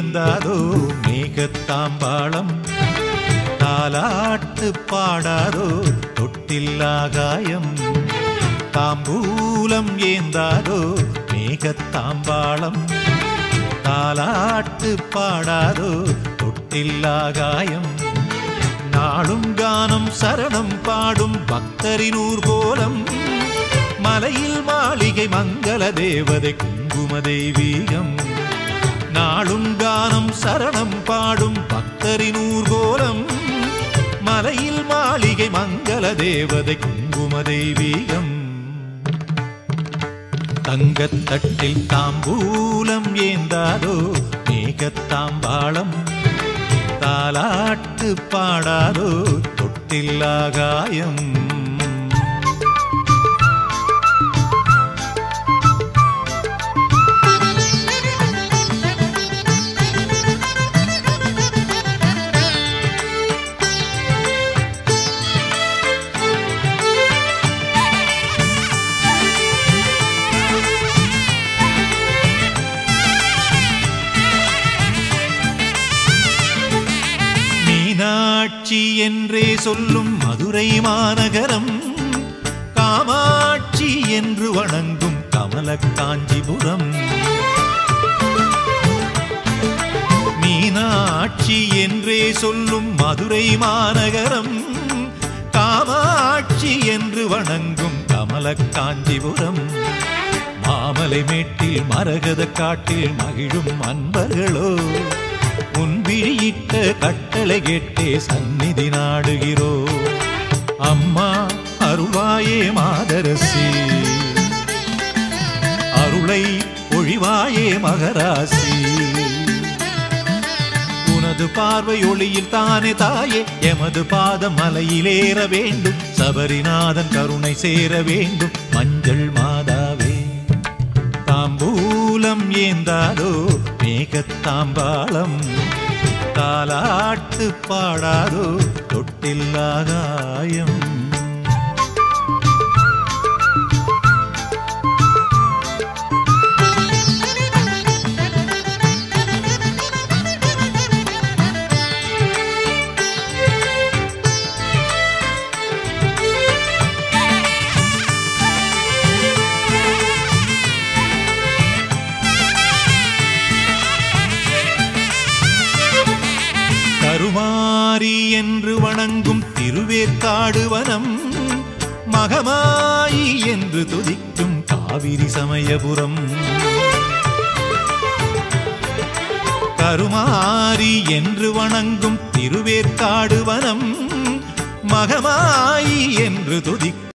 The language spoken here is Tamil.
ஏந்தாதோ மேகத்தாம்பாளம் தாலாட்டு பாடாதோ தொட்டில்லாகாயம் தாம்பூலம் ஏந்தாதோ மேகத்தாம்பாளம் தாலாட்டு பாடாதோ தொட்டில்லாகாயம் நாளும் கானம் சரணம் பாடும் பக்தரினூர் கோலம் மலையில் மாளிகை மங்கள தேவதை குங்கும தெய்வீகம் நாளும் கானம் சரணம் பாடும் பக்தரினூர் கோலம் மலையில் மாளிகை மங்கள தேவதை குங்கும தெய்வீகம் தங்கத்தட்டில் தாம்பூலம் ஏந்தாதோ மேகத்தாம்பாளம் தாலாட்டு பாடாதோ தொட்டில்லாகாயம் மீனாட்சி என்றே சொல்லும் மதுரை மாநகரம் காமாட்சி என்று வணங்கும் கமல காஞ்சிபுரம் மீனாட்சி என்றே சொல்லும் மதுரை மாநகரம் காமாட்சி என்று வணங்கும் கமல காஞ்சிபுரம் மாமலை மேட்டில் மரகத காட்டில் மகிழும் அன்பர்களோ முன்விழியிட்ட கட்டளை கேட்டே சந்நிதி நாடுகிறோ அம்மா அருள்வாயே மாதரசி அருளை ஒழிவாயே மகராசி உனது பார்வை ஒளியில் தானே தாயே எமது பாதம் மலையிலேற வேண்டும் சபரிநாதன் கருணை சேர வேண்டும் மஞ்சள் மாதாவே தாம்பூலம் ஏந்தாதோ மேகத்தாம்பாளம் தாலாட்டு பாடாதோ தொட்டில்லாகாயம் கருமாரி என்று வணங்கும் திருவேற்காடு வனம் மகமாயி என்று துதிக்கும் காவிரி சமயபுரம் கருமாரி என்று வணங்கும் திருவேற்காடு வனம் மகமாயி என்று துதிக்கும்